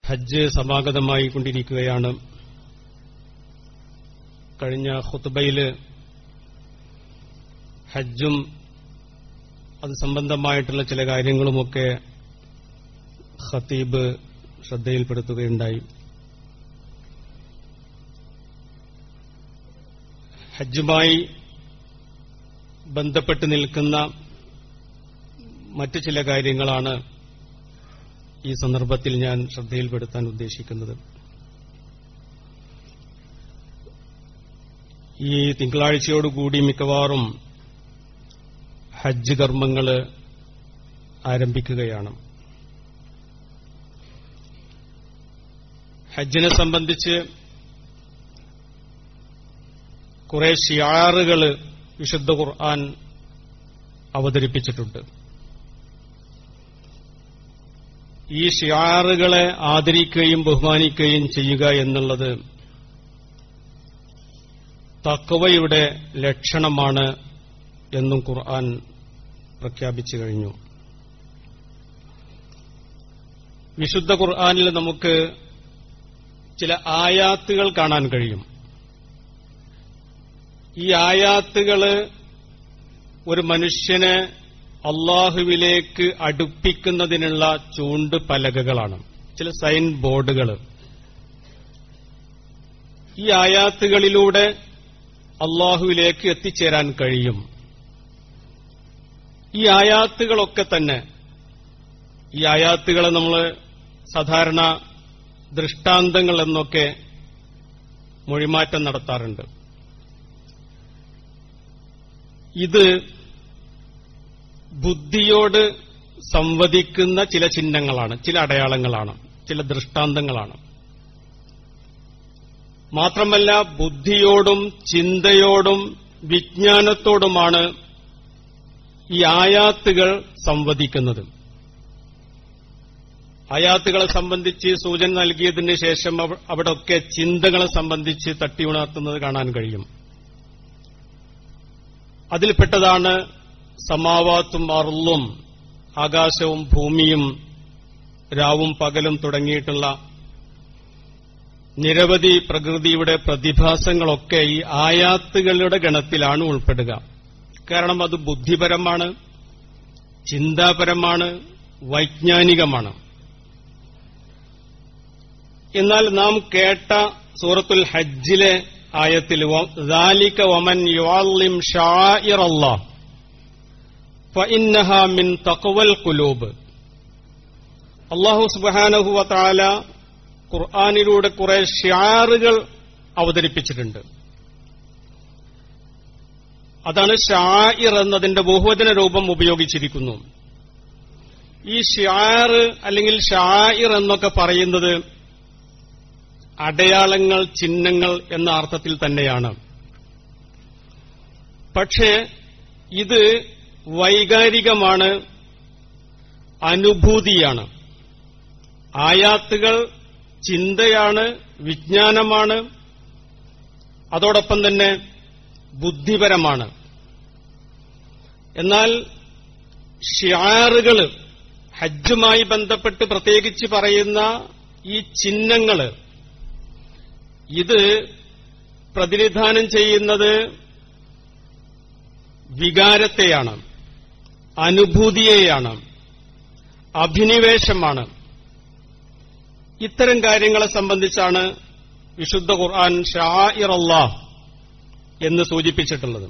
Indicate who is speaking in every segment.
Speaker 1: ഹജ്ജ് സമാഗതമായി കൊണ്ടിരിക്കുകയാണ് കഴിഞ്ഞ ഖുത്ബയില് ഹജ്ജും അത് സംബന്ധമായിട്ടുള്ള ചില കാര്യങ്ങളുമൊക്കെ ഖത്തീബ് ശ്രദ്ധയിൽപ്പെടുത്തുകയുണ്ടായി ഹജ്ജുമായി ബന്ധപ്പെട്ട് നിൽക്കുന്ന മറ്റു ചില കാര്യങ്ങളാണ് ഈ സന്ദർഭത്തിൽ ഞാൻ ശ്രദ്ധയിൽപ്പെടുത്താൻ ഉദ്ദേശിക്കുന്നത് ഈ തിങ്കളാഴ്ചയോടുകൂടി മിക്കവാറും ഹജ്ജ് കർമ്മങ്ങൾ ആരംഭിക്കുകയാണ് ഹജ്ജിനെ സംബന്ധിച്ച് കുറെ ഷിയാറുകൾ വിശുദ്ധ ഖുർആൻ അവതരിപ്പിച്ചിട്ടുണ്ട് ഈ ഷിയാറുകളെ ആദരിക്കുകയും ബഹുമാനിക്കുകയും ചെയ്യുക എന്നുള്ളത് തക്കവയുടെ ലക്ഷണമാണ് എന്നും ഖുർആൻ പ്രഖ്യാപിച്ചു കഴിഞ്ഞു വിശുദ്ധ ഖുർആനിൽ നമുക്ക് ചില ആയാത്തുകൾ കാണാൻ കഴിയും ഈ ആയാത്തുകള് ഒരു മനുഷ്യനെ അള്ളാഹുവിലേക്ക് അടുപ്പിക്കുന്നതിനുള്ള ചൂണ്ട് പലകകളാണ് ചില സൈൻ ബോർഡുകൾ ഈ ആയാത്തുകളിലൂടെ അള്ളാഹുവിലേക്ക് എത്തിച്ചേരാൻ കഴിയും ഈ ആയാത്തുകളൊക്കെ തന്നെ ഈ ആയാത്തുകളെ നമ്മൾ സാധാരണ ദൃഷ്ടാന്തങ്ങൾ എന്നൊക്കെ മൊഴിമാറ്റം നടത്താറുണ്ട് ഇത് ബുദ്ധിയോട് സംവദിക്കുന്ന ചില ചിഹ്നങ്ങളാണ് ചില അടയാളങ്ങളാണ് ചില ദൃഷ്ടാന്തങ്ങളാണ് മാത്രമല്ല ബുദ്ധിയോടും ചിന്തയോടും വിജ്ഞാനത്തോടുമാണ് ഈ ആയാത്തുകൾ സംവദിക്കുന്നത് ആയാത്തുകളെ സംബന്ധിച്ച് സൂചന നൽകിയതിന് ശേഷം അവിടെയൊക്കെ ചിന്തകളെ സംബന്ധിച്ച് തട്ടിയുണർത്തുന്നത് കാണാൻ കഴിയും അതിൽപ്പെട്ടതാണ് സമാവാത്തും അറുളും ആകാശവും ഭൂമിയും രാവും പകലും തുടങ്ങിയിട്ടുള്ള നിരവധി പ്രകൃതിയുടെ പ്രതിഭാസങ്ങളൊക്കെ ഈ ആയാത്തുകളുടെ ഗണത്തിലാണ് ഉൾപ്പെടുക കാരണം അത് ബുദ്ധിപരമാണ് ചിന്താപരമാണ് വൈജ്ഞാനികമാണ് എന്നാൽ നാം കേട്ട സൂറത്തുൽ ഹജ്ജിലെ ആയത്തിൽ ذَلِكَ وَمَنْ يُعَظِّمْ شَعَائِرَ اللَّهِ فَإِنَّهَا مِنْ تَقْوَى الْقُلُوبِ അള്ളാഹു സുബ്ഹാനഹു വതആല ഖുർആനിലൂടെ കുറെ ഷിയാറുകൾ അവതരിപ്പിച്ചിട്ടുണ്ട് അതാണ് ഷായിർ എന്നതിന്റെ ബഹുവചന രൂപം ഉപയോഗിച്ചിരിക്കുന്നു ഈ ഷിയാർ അല്ലെങ്കിൽ ഷായിർ എന്നൊക്കെ പറയുന്നത് അടയാളങ്ങൾ ചിഹ്നങ്ങൾ എന്ന അർത്ഥത്തിൽ തന്നെയാണ് പക്ഷേ ഇത് വൈകാരികമാണ് അനുഭൂതിയാണ് ആയാത്തുകൾ ചിന്തയാണ് വിജ്ഞാനമാണ് അതോടൊപ്പം തന്നെ ബുദ്ധിപരമാണ് എന്നാൽ ഷിയാറുകൾ ഹജ്ജുമായി ബന്ധപ്പെട്ട് പ്രത്യേകിച്ച് പറയുന്ന ഈ ചിഹ്നങ്ങള് ഇത് പ്രതിനിധാനം ചെയ്യുന്നത് വികാരത്തെയാണ് അനുഭൂതിയെയാണ് അഭിനിവേശമാണ് ഇത്തരം കാര്യങ്ങളെ സംബന്ധിച്ചാണ് വിശുദ്ധ ഖുർആൻ ഷാഇർ അള്ളാഹ് എന്ന് സൂചിപ്പിച്ചിട്ടുള്ളത്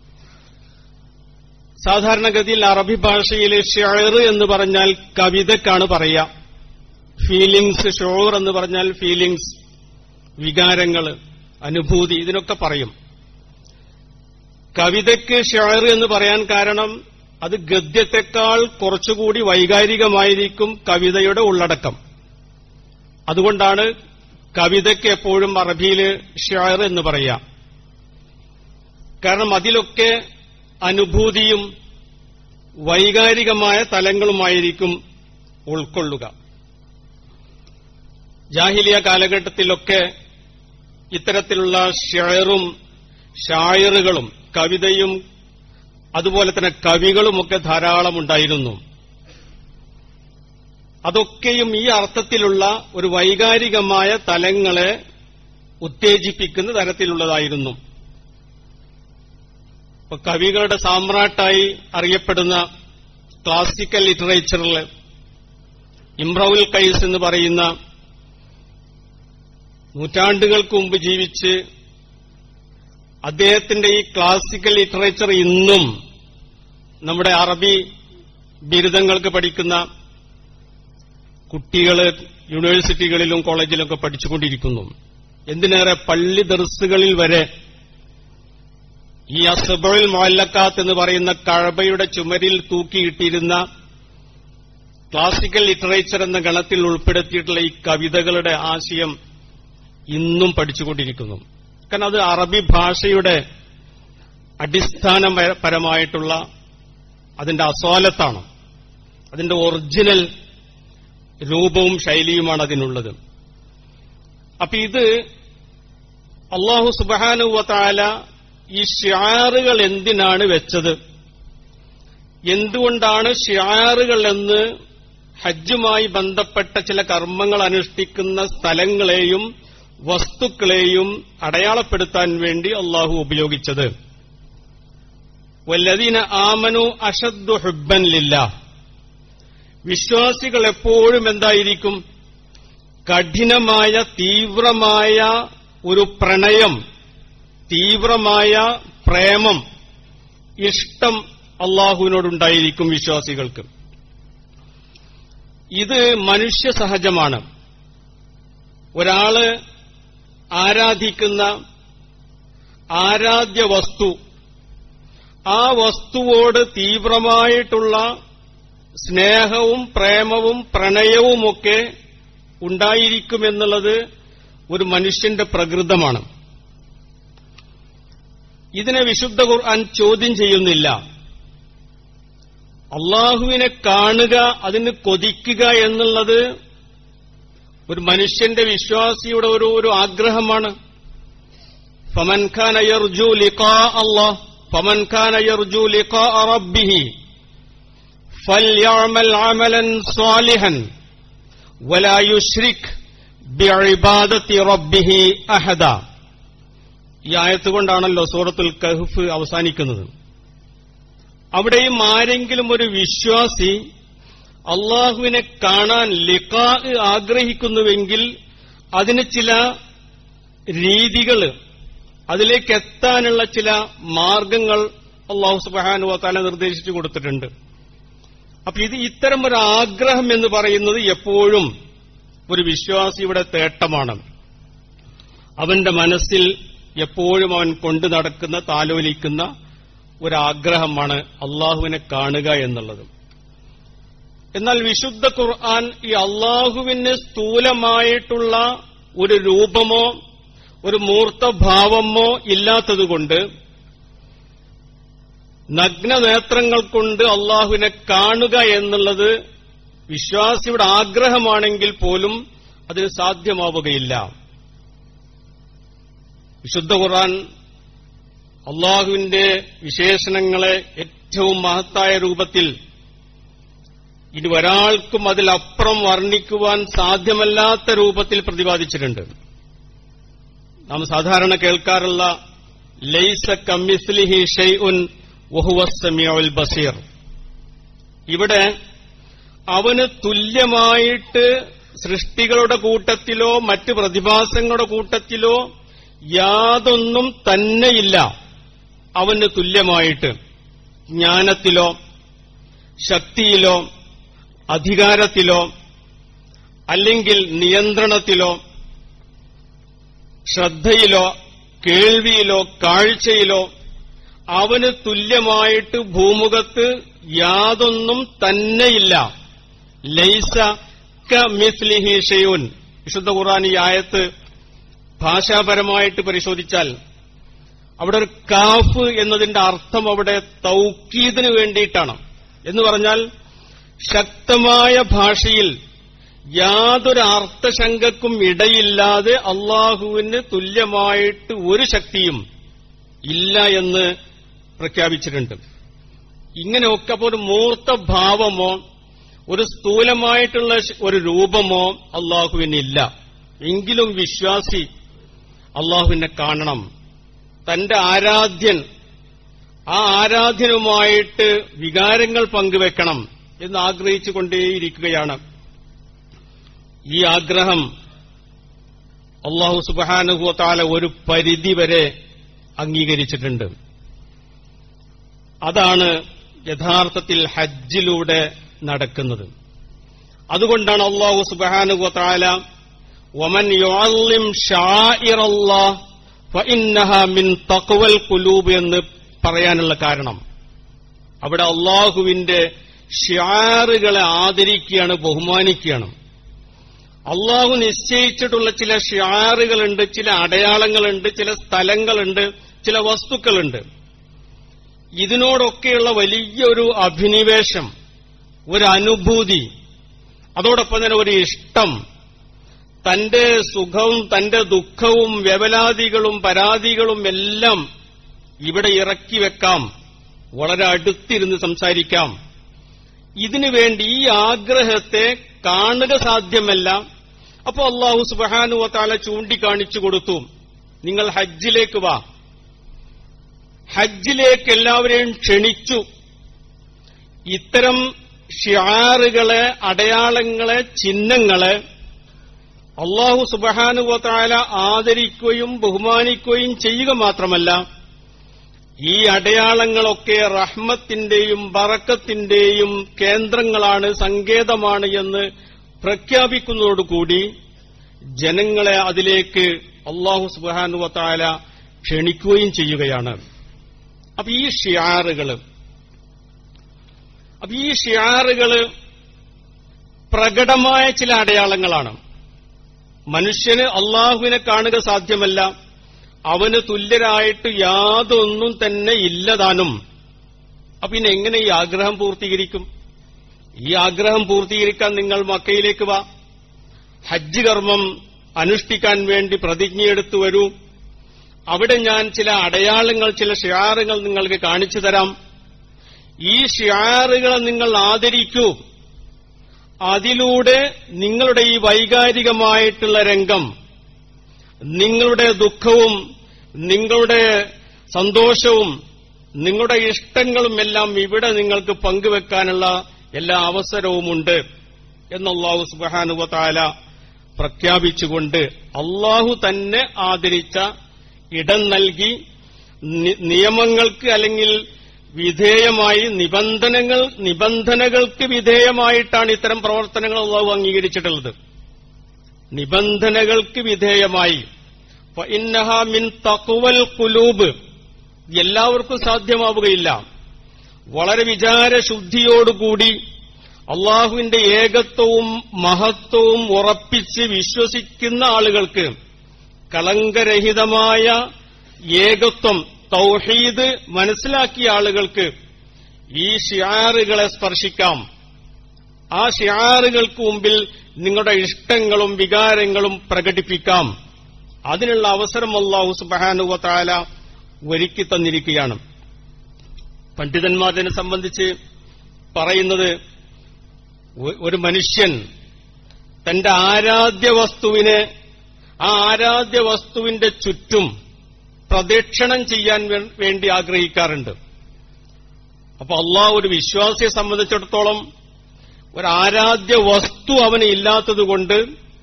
Speaker 1: സാധാരണഗതിയിൽ അറബി ഭാഷയിലെ ഷെയർ എന്ന് പറഞ്ഞാൽ കവിതക്കാണ് പറയുക ഫീലിംഗ്സ് ഷോർ എന്ന് പറഞ്ഞാൽ ഫീലിംഗ്സ് വികാരങ്ങൾ അനുഭൂതി ഇതിനൊക്കെ പറയും കവിതയ്ക്ക് ഷെയർ എന്ന് പറയാൻ കാരണം അത് ഗദ്യത്തെക്കാൾ കുറച്ചുകൂടി വൈകാരികമായിരിക്കും കവിതയുടെ ഉള്ളടക്കം അതുകൊണ്ടാണ് കവിതയ്ക്ക് എപ്പോഴും അറബിയിൽ ഷെയർ എന്ന് പറയാം കാരണം അതിലൊക്കെ അനുഭൂതിയും വൈകാരികമായ തലങ്ങളുമായിരിക്കും ഉൾക്കൊള്ളുക ജാഹിലിയ കാലഘട്ടത്തിലൊക്കെ ഇത്തരത്തിലുള്ള ഷെയറും ഷായറുകളും കവിതയും അതുപോലെ തന്നെ കവികളുമൊക്കെ ധാരാളം ഉണ്ടായിരുന്നു അതൊക്കെയും ഈ അർത്ഥത്തിലുള്ള ഒരു വൈകാരികമായ തലങ്ങളെ ഉത്തേജിപ്പിക്കുന്ന തരത്തിലുള്ളതായിരുന്നു ഇപ്പൊ കവികളുടെ സാമ്രാട്ടായി അറിയപ്പെടുന്ന ക്ലാസിക്കൽ ലിറ്ററേച്ചറിൽ ഇമ്രൌൽ കൈസ് എന്ന് പറയുന്ന നൂറ്റാണ്ടുകൾക്ക് മുമ്പ് ജീവിച്ച് അദ്ദേഹത്തിന്റെ ഈ ക്ലാസിക്കൽ ലിറ്ററേച്ചർ ഇന്നും നമ്മുടെ അറബി ബിരുദങ്ങൾക്ക് പഠിക്കുന്ന കുട്ടികൾ യൂണിവേഴ്സിറ്റികളിലും കോളേജിലൊക്കെ പഠിച്ചുകൊണ്ടിരിക്കുന്നു എന്തിനേറെ പള്ളി ദർസുകളിൽ വരെ ഈ അസബുൽ മൊല്ലക്കാത്ത് എന്ന് പറയുന്ന കഴബയുടെ ചുമരിൽ തൂക്കിയിട്ടിരുന്ന ക്ലാസിക്കൽ ലിറ്ററേച്ചർ എന്ന ഗണത്തിൽ ഉൾപ്പെടുത്തിയിട്ടുള്ള ഈ കവിതകളുടെ ആശയം ഇന്നും പഠിച്ചുകൊണ്ടിരിക്കുന്നു കാരണം അത് അറബി ഭാഷയുടെ അടിസ്ഥാനപരമായിട്ടുള്ള അതിന്റെ അസ്വാലത്താണ് അതിന്റെ ഒറിജിനൽ രൂപവും ശൈലിയുമാണ് അതിനുള്ളത് അപ്പൊ ഇത് അള്ളാഹു സുബാനുവത്താല ഈ ഷിയാറുകൾ എന്തിനാണ് വെച്ചത് എന്തുകൊണ്ടാണ് ഷിയാറുകൾ എന്ന് ഹജ്ജുമായി ബന്ധപ്പെട്ട ചില കർമ്മങ്ങൾ അനുഷ്ഠിക്കുന്ന സ്ഥലങ്ങളെയും വസ്തുക്കളെയും അടയാളപ്പെടുത്താൻ വേണ്ടി അള്ളാഹു ഉപയോഗിച്ചത് വല്ലതീന ആമനു അഷദ്ദു ഹുബൻ ലില്ല വിശ്വാസികൾ എപ്പോഴും എന്തായിരിക്കും കഠിനമായ തീവ്രമായ ഒരു പ്രണയം തീവ്രമായ പ്രേമം ഇഷ്ടം അള്ളാഹുവിനോടുണ്ടായിരിക്കും വിശ്വാസികൾക്ക് ഇത് മനുഷ്യ സഹജമാണ് ഒരാള് ആരാധിക്കുന്ന ആരാധ്യ വസ്തു ആ വസ്തുവോട് തീവ്രമായിട്ടുള്ള സ്നേഹവും പ്രേമവും പ്രണയവുമൊക്കെ ഉണ്ടായിരിക്കുമെന്നുള്ളത് ഒരു മനുഷ്യന്റെ പ്രകൃതമാണ് ഇതിനെ വിശുദ്ധ ഖുർആൻ ചോദ്യം ചെയ്യുന്നില്ല അള്ളാഹുവിനെ കാണുക അതിന് കൊതിക്കുക എന്നുള്ളത് ഒരു മനുഷ്യന്റെ വിശ്വാസിയുടെ ഒരു ഒരു ആഗ്രഹമാണ് ഫമൻ ഖാന യർജു ലിഖാ അല്ലാഹ് ഫമൻ ഖാന യർജു ലിഖാ റബ്ബിഹി ഫൽയഅമൽ അമലൻ സ്വാലിഹൻ വലാ യുശ്രിക് ബിഇബാദത്തി റബ്ബിഹി അഹദ ഈ ആയത്ത് കൊണ്ടാണല്ലോ സൂറത്തുൽ കഹ്ഫ് അവസാനിക്കുന്നത് അവിടെയും ആരെങ്കിലും ഒരു വിശ്വാസി അള്ളാഹുവിനെ കാണാൻ ലിഖാ ആഗ്രഹിക്കുന്നുവെങ്കിൽ അതിന് ചില രീതികൾ അതിലേക്ക് എത്താനുള്ള ചില മാർഗങ്ങൾ അള്ളാഹു സുബാനു താല നിർദ്ദേശിച്ചു കൊടുത്തിട്ടുണ്ട് അപ്പൊ ഇത് ഇത്തരം ഒരു ആഗ്രഹം എന്ന് പറയുന്നത് എപ്പോഴും ഒരു വിശ്വാസിയുടെ തേട്ടമാണ് അവന്റെ മനസ്സിൽ എപ്പോഴും അവൻ കൊണ്ടു നടക്കുന്ന താലോലിക്കുന്ന ഒരാഗ്രഹമാണ് അള്ളാഹുവിനെ കാണുക എന്നുള്ളത് എന്നാൽ വിശുദ്ധ ഖുർആൻ ഈ അള്ളാഹുവിന് സ്ഥൂലമായിട്ടുള്ള ഒരു രൂപമോ ഒരു മൂർത്തഭാവമോ ഇല്ലാത്തതുകൊണ്ട് നഗ്നനേത്രങ്ങൾ കൊണ്ട് അള്ളാഹുവിനെ കാണുക എന്നുള്ളത് വിശ്വാസിയുടെ ആഗ്രഹമാണെങ്കിൽ പോലും അതിന് സാധ്യമാവുകയില്ല വിശുദ്ധ ഖുർആൻ അള്ളാഹുവിന്റെ വിശേഷണങ്ങളെ ഏറ്റവും മഹത്തായ രൂപത്തിൽ ഇനി ഒരാൾക്കും അതിലപ്പുറം വർണ്ണിക്കുവാൻ സാധ്യമല്ലാത്ത രൂപത്തിൽ പ്രതിപാദിച്ചിട്ടുണ്ട് നാം സാധാരണ കേൾക്കാറുള്ള ലൈസ കമ്മിസ്ലിഹി ഷെയ്ഉൻ വഹുവസ്സമിയുൽ ബസീർ ഇവിടെ അവന് തുല്യമായിട്ട് സൃഷ്ടികളുടെ കൂട്ടത്തിലോ മറ്റ് പ്രതിഭാസങ്ങളുടെ കൂട്ടത്തിലോ യാതൊന്നും തന്നെയില്ല അവന് തുല്യമായിട്ട് ജ്ഞാനത്തിലോ ശക്തിയിലോ അധികാരത്തിലോ അല്ലെങ്കിൽ നിയന്ത്രണത്തിലോ ശ്രദ്ധയിലോ കേൾവിയിലോ കാഴ്ചയിലോ അവന് തുല്യമായിട്ട് ഭൂമുഖത്ത് യാതൊന്നും തന്നെയില്ല ലൈസ മിസ്ലിഹി ഷെയ്യുൻ വിശുദ്ധ ഖുർആൻ ഈ ആയത്ത് ഭാഷാപരമായിട്ട് പരിശോധിച്ചാൽ അവിടെ ഒരു കാഫ് എന്നതിന്റെ അർത്ഥം അവിടെ തൗക്കീദിന് വേണ്ടിയിട്ടാണ് എന്ന് പറഞ്ഞാൽ ശക്തമായ ഭാഷയിൽ യാതൊരു അർത്ഥശങ്കക്കും ഇടയില്ലാതെ അള്ളാഹുവിന് തുല്യമായിട്ട് ഒരു ശക്തിയും ഇല്ല എന്ന് പ്രഖ്യാപിച്ചിട്ടുണ്ട് ഇങ്ങനെയൊക്കെ അപ്പോൾ ഒരു മൂർത്ത ഭാവമോ ഒരു സ്ഥൂലമായിട്ടുള്ള ശ- ഒരു രൂപമോ അള്ളാഹുവിനില്ല എങ്കിലും വിശ്വാസി അള്ളാഹുവിനെ കാണണം തന്റെ ആരാധ്യൻ ആ ആരാധ്യനുമായിട്ട് വികാരങ്ങൾ പങ്കുവെക്കണം എന്ന് ആഗ്രഹിച്ചുകൊണ്ടേയിരിക്കുകയാണ് ഈ ആഗ്രഹം അള്ളാഹു സുബാനുഭവത്താല ഒരു പരിധി വരെ അംഗീകരിച്ചിട്ടുണ്ട് അതാണ് യഥാർത്ഥത്തിൽ ഹജ്ജിലൂടെ നടക്കുന്നത് അതുകൊണ്ടാണ് അള്ളാഹു സുബാനുഭവത്താല ഒമൻ യുഅല്ലിം ഷാഇറല്ലാഹ് ഫഇന്നഹ മിൻ തഖ്വൽ ഖുലൂബ് എന്ന് പറയാനുള്ള കാരണം അവിടെ അള്ളാഹുവിന്റെ ഷിയാറുകളെ ആദരിക്കുകയാണ് ബഹുമാനിക്കുകയാണ് അള്ളാഹു നിശ്ചയിച്ചിട്ടുള്ള ചില ഷിയാറുകളുണ്ട് ചില അടയാളങ്ങളുണ്ട് ചില സ്ഥലങ്ങളുണ്ട് ചില വസ്തുക്കളുണ്ട് ഇതിനോടൊക്കെയുള്ള വലിയൊരു അഭിനിവേശം ഒരു അനുഭൂതി അതോടൊപ്പം തന്നെ ഒരു ഇഷ്ടം തന്റെ സുഖവും തന്റെ ദുഃഖവും വ്യവലാദികളും പരാതികളും എല്ലാം ഇവിടെ ഇറക്കി വെക്കാം വളരെ അടുത്തിരുന്ന് സംസാരിക്കാം ഇതിനു വേണ്ടി ഈ ആഗ്രഹത്തെ കാണുക സാധ്യമല്ല അപ്പോ അള്ളാഹു സുബാനുവത്താല ചൂണ്ടിക്കാണിച്ചു കൊടുത്തു നിങ്ങൾ ഹജ്ജിലേക്ക് വാ ഹജ്ജിലേക്ക് എല്ലാവരെയും ക്ഷണിച്ചു ഇത്തരം ഷിയാറുകളെ അടയാളങ്ങളെ ചിഹ്നങ്ങളെ അള്ളാഹു സുബഹാനുവത്താല ആദരിക്കുകയും ബഹുമാനിക്കുകയും ചെയ്യുക മാത്രമല്ല ഈ അടയാളങ്ങളൊക്കെ റഹ്മത്തിന്റെയും ബറക്കത്തിന്റെയും കേന്ദ്രങ്ങളാണ് സങ്കേതമാണ് എന്ന് പ്രഖ്യാപിക്കുന്നതോടുകൂടി ജനങ്ങളെ അതിലേക്ക് അള്ളാഹു സുബാനുവത്താല ക്ഷണിക്കുകയും ചെയ്യുകയാണ് അപ്പൊ ഈ ഷിയാറുകള് അപ്പൊ ഈ ഷിയാറുകള് പ്രകടമായ ചില അടയാളങ്ങളാണ് മനുഷ്യന് അള്ളാഹുവിനെ കാണുക സാധ്യമല്ല അവന് തുല്യരായിട്ട് യാതൊന്നും തന്നെ ഇല്ലതാനും അപ്പൊ പിന്നെ എങ്ങനെ ഈ ആഗ്രഹം പൂർത്തീകരിക്കും ഈ ആഗ്രഹം പൂർത്തീകരിക്കാൻ നിങ്ങൾ മക്കയിലേക്ക് വാ ഹജ്ജ് കർമ്മം അനുഷ്ഠിക്കാൻ വേണ്ടി പ്രതിജ്ഞയെടുത്തു വരൂ അവിടെ ഞാൻ ചില അടയാളങ്ങൾ ചില ഷിയാറുകൾ നിങ്ങൾക്ക് കാണിച്ചു തരാം ഈ ഷിയാറുകളെ നിങ്ങൾ ആദരിക്കൂ അതിലൂടെ നിങ്ങളുടെ ഈ വൈകാരികമായിട്ടുള്ള രംഗം നിങ്ങളുടെ ദുഃഖവും നിങ്ങളുടെ സന്തോഷവും നിങ്ങളുടെ ഇഷ്ടങ്ങളും എല്ലാം ഇവിടെ നിങ്ങൾക്ക് പങ്കുവെക്കാനുള്ള എല്ലാ അവസരവുമുണ്ട് എന്നല്ലാഹു സുബാനുവതാല പ്രഖ്യാപിച്ചുകൊണ്ട് അള്ളാഹു തന്നെ ആദരിച്ച ഇടം നൽകി നി- നിയമങ്ങൾക്ക് അല്ലെങ്കിൽ വിധേയമായി നിബന്ധനകൾ നിബന്ധനകൾക്ക് വിധേയമായിട്ടാണ് ഇത്തരം പ്രവർത്തനങ്ങൾ അള്ളാഹു അംഗീകരിച്ചിട്ടുള്ളത് നിബന്ധനകൾക്ക് വിധേയമായി ഫഇന്നഹ മിൻ തഖ്വൽ ഖുലൂബ് എല്ലാവർക്കും സാധ്യമാവുകയില്ല വളരെ വിചാരശുദ്ധിയോടുകൂടി അള്ളാഹുവിന്റെ ഏകത്വവും മഹത്വവും ഉറപ്പിച്ച് വിശ്വസിക്കുന്ന ആളുകൾക്ക് കളങ്കരഹിതമായ ഏകത്വം തൗഹീദ് മനസ്സിലാക്കിയ ആളുകൾക്ക് ഈ ഷിയാറുകളെ സ്പർശിക്കാം ആ ഷിയാറുകൾക്ക് മുമ്പിൽ നിങ്ങളുടെ ഇഷ്ടങ്ങളും വികാരങ്ങളും പ്രകടിപ്പിക്കാം അതിനുള്ള അവസരം അള്ളാഹു സുബാനുവത്താല ഒരുക്കി തന്നിരിക്കുകയാണ് പണ്ഡിതന്മാരെ സംബന്ധിച്ച് പറയുന്നത് ഒ- ഒരു മനുഷ്യൻ തന്റെ ആരാധ്യ വസ്തുവിനെ ആ ആരാധ്യ വസ്തുവിന്റെ ചുറ്റും പ്രദക്ഷിണം ചെയ്യാൻ വേ- വേണ്ടി ആഗ്രഹിക്കാറുണ്ട് അപ്പൊ അള്ളാഹ് ഒരു വിശ്വാസിയെ സംബന്ധിച്ചിടത്തോളം ഒരു ആരാധ്യ വസ്തു അവന് ഇല്ലാത്തതുകൊണ്ട്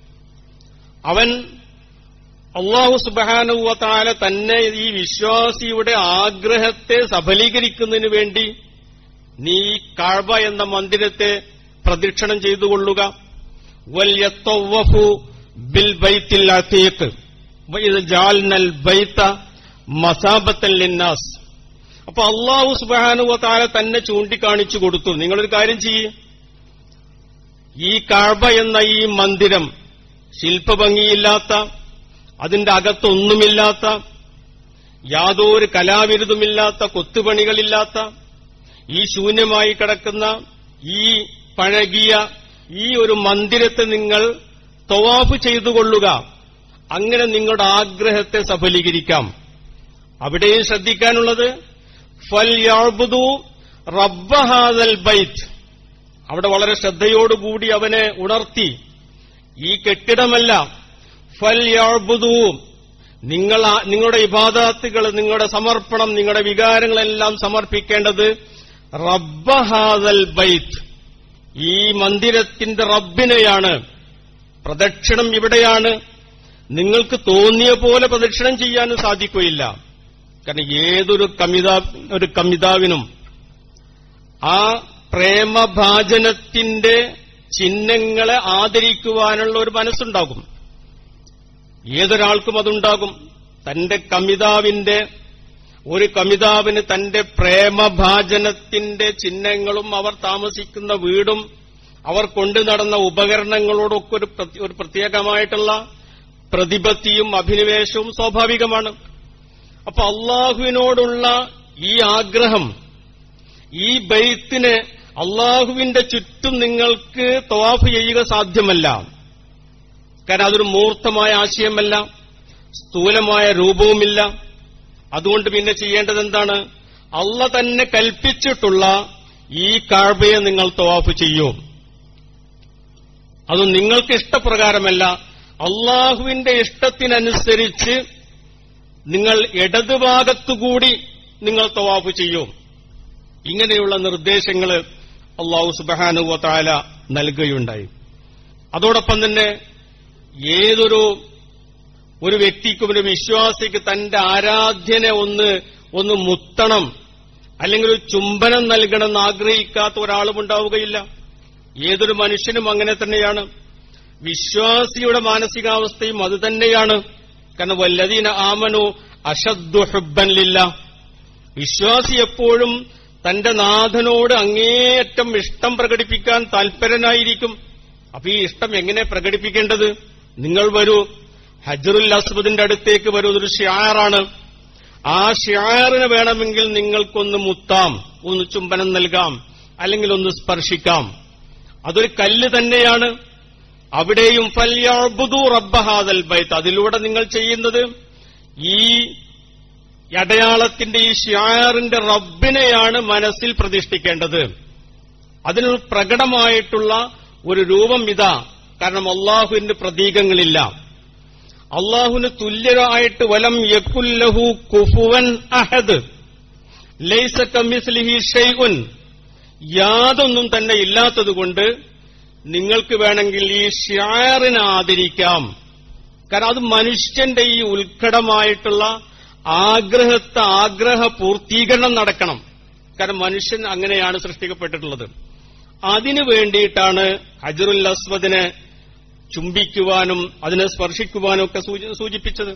Speaker 1: അവൻ അള്ളാഹു സുബാനുവത്താല തന്നെ ഈ വിശ്വാസിയുടെ ആഗ്രഹത്തെ സഫലീകരിക്കുന്നതിന് വേണ്ടി നീ ഈ കാഴ്ബ എന്ന മന്ദിരത്തെ പ്രദക്ഷിണം ചെയ്തുകൊള്ളുക വല്യത്തവ്വഫു ബിൽ ബൈത്തിൽ അത്തീഖ് വഇദ് ജഅൽനൽ ബൈത്ത മസാബത്തൻ ലിന്നാസ് അപ്പൊ അള്ളാഹു സുബാനുവത്താല തന്നെ ചൂണ്ടിക്കാണിച്ചു കൊടുത്തു നിങ്ങളൊരു കാര്യം ചെയ്യ് ഈ കാഴ്ബ എന്ന ഈ മന്ദിരം ശില്പഭംഗിയില്ലാത്ത അതിന്റെ അകത്തൊന്നുമില്ലാത്ത യാതൊരു കലാവിരുതുമില്ലാത്ത കൊത്തുപണികളില്ലാത്ത ഈ ശൂന്യമായി കിടക്കുന്ന ഈ പഴകിയ ഈ ഒരു മന്ദിരത്തെ നിങ്ങൾ തൊവാഫ് ചെയ്തുകൊള്ളുക അങ്ങനെ നിങ്ങളുടെ ആഗ്രഹത്തെ സഫലീകരിക്കാം അവിടെയും ശ്രദ്ധിക്കാനുള്ളത് ഫൽ യാബുദു റബ്ബഹാദൽ ബൈത്ത് അവിടെ വളരെ ശ്രദ്ധയോടുകൂടി അവനെ ഉണർത്തി ഈ കെട്ടിടമല്ല ഫൽ യഅ്ബുദൂ നിങ്ങൾ ആ- നിങ്ങളുടെ ഇബാദാത്തുകൾ നിങ്ങളുടെ സമർപ്പണം നിങ്ങളുടെ വികാരങ്ങളെല്ലാം സമർപ്പിക്കേണ്ടത് റബ്ബഹാദൽ ബൈത്ത് ഈ മന്ദിരത്തിന്റെ റബ്ബിനെയാണ് പ്രദക്ഷിണം ഇവിടെയാണ് നിങ്ങൾക്ക് തോന്നിയ പോലെ പ്രദക്ഷിണം ചെയ്യാനും സാധിക്കുകയില്ല കാരണം ഏതൊരു കമിതാ ഒരു കമിതാവിനും ആ പ്രേമഭാജനത്തിന്റെ ചിഹ്നങ്ങളെ ആദരിക്കുവാനുള്ള ഒരു മനസ്സുണ്ടാകും ഏതൊരാൾക്കും അതുണ്ടാകും തന്റെ കമിതാവിന്റെ ഒരു കമിതാവിന് തന്റെ പ്രേമഭാജനത്തിന്റെ ചിഹ്നങ്ങളും അവർ താമസിക്കുന്ന വീടും അവർ കൊണ്ടു നടന്ന ഉപകരണങ്ങളോടൊക്കെ ഒരു പ്രത്യ- ഒരു പ്രത്യേകമായിട്ടുള്ള പ്രതിപത്തിയും അഭിനിവേശവും സ്വാഭാവികമാണ് അപ്പൊ അള്ളാഹുവിനോടുള്ള ഈ ആഗ്രഹം ഈ ബൈത്തിന് അള്ളാഹുവിന്റെ ചുറ്റും നിങ്ങൾക്ക് തവാഫ് ചെയ്യുക സാധ്യമല്ല കാരണം അതൊരു മൂർത്തമായ ആശയമല്ല സ്ഥൂലമായ രൂപവുമില്ല അതുകൊണ്ട് പിന്നെ ചെയ്യേണ്ടത് എന്താണ് അള്ള തന്നെ കൽപ്പിച്ചിട്ടുള്ള ഈ കാഴ്ബയെ നിങ്ങൾ തവാഫ് ചെയ്യൂ അത് നിങ്ങൾക്ക് ഇഷ്ടപ്രകാരമല്ല അള്ളാഹുവിന്റെ ഇഷ്ടത്തിനനുസരിച്ച് നിങ്ങൾ ഇടതുഭാഗത്തുകൂടി നിങ്ങൾ തവാഫ് ചെയ്യൂ ഇങ്ങനെയുള്ള നിർദ്ദേശങ്ങൾ അള്ളാഹു സുബാനുവ താല നൽകുകയുണ്ടായി അതോടൊപ്പം തന്നെ ഏതൊരു ഒരു വ്യക്തിക്കും ഒരു വിശ്വാസിക്ക് തന്റെ ആരാധ്യനെ ഒന്ന് ഒന്ന് മുത്തണം അല്ലെങ്കിൽ ഒരു ചുംബനം നൽകണമെന്ന് ആഗ്രഹിക്കാത്ത ഒരാളും ഉണ്ടാവുകയില്ല ഏതൊരു മനുഷ്യനും അങ്ങനെ തന്നെയാണ് വിശ്വാസിയുടെ മാനസികാവസ്ഥയും അത് തന്നെയാണ് കാരണം വല്ലതീന ആമനു അഷദ്ദു ഹുബ്ബൻ ലില്ല വിശ്വാസി എപ്പോഴും തന്റെ നാഥനോട് അങ്ങേയറ്റം ഇഷ്ടം പ്രകടിപ്പിക്കാൻ താൽപരനായിരിക്കും അപ്പൊ ഈ ഇഷ്ടം എങ്ങനെ പ്രകടിപ്പിക്കേണ്ടത് നിങ്ങൾ വരൂ ഹജറുൽ അസ്വദിന്റെ അടുത്തേക്ക് വരൂ ഇതൊരു ഷിയാറാണ് ആ ഷിയാറിന് വേണമെങ്കിൽ നിങ്ങൾക്കൊന്ന് മുത്താം ഒന്ന് ചുംബനം നൽകാം അല്ലെങ്കിൽ ഒന്ന് സ്പർശിക്കാം അതൊരു കല്ല് തന്നെയാണ് അവിടെയും ഫല്യാബുദു റബ്ബഹാദൽ ബൈത്ത് അതിലൂടെ നിങ്ങൾ ചെയ്യുന്നത് ഈ അടയാളത്തിന്റെ ഈ ഷിയാറിന്റെ റബ്ബിനെയാണ് മനസ്സിൽ പ്രതിഷ്ഠിക്കേണ്ടത് അതിനൊരു പ്രകടമായിട്ടുള്ള ഒരു രൂപം ഇതാ കാരണം അള്ളാഹുവിന്റെ പ്രതീകങ്ങളില്ല അള്ളാഹുവിന് തുല്യരായിട്ട് വലം യക്കുല്ലഹു കുഫുവൻ അഹദ് ലൈസ കമിസ്ലിഹി ഷെയ്ഉൻ യാതൊന്നും തന്നെ ഇല്ലാത്തതുകൊണ്ട് നിങ്ങൾക്ക് വേണമെങ്കിൽ ഈ ഷിയാറിനെ ആദരിക്കാം കാരണം അത് മനുഷ്യന്റെ ഈ ഉത്കടമായിട്ടുള്ള ആഗ്രഹത്തെ ആഗ്രഹ പൂർത്തീകരണം നടക്കണം കാരണം മനുഷ്യൻ അങ്ങനെയാണ് സൃഷ്ടിക്കപ്പെട്ടിട്ടുള്ളത് അതിനു വേണ്ടിയിട്ടാണ് ഹജറുൽ അസ്വദിനെ ചുംബിക്കുവാനും അതിനെ സ്പർശിക്കുവാനും ഒക്കെ സൂചി- സൂചിപ്പിച്ചത്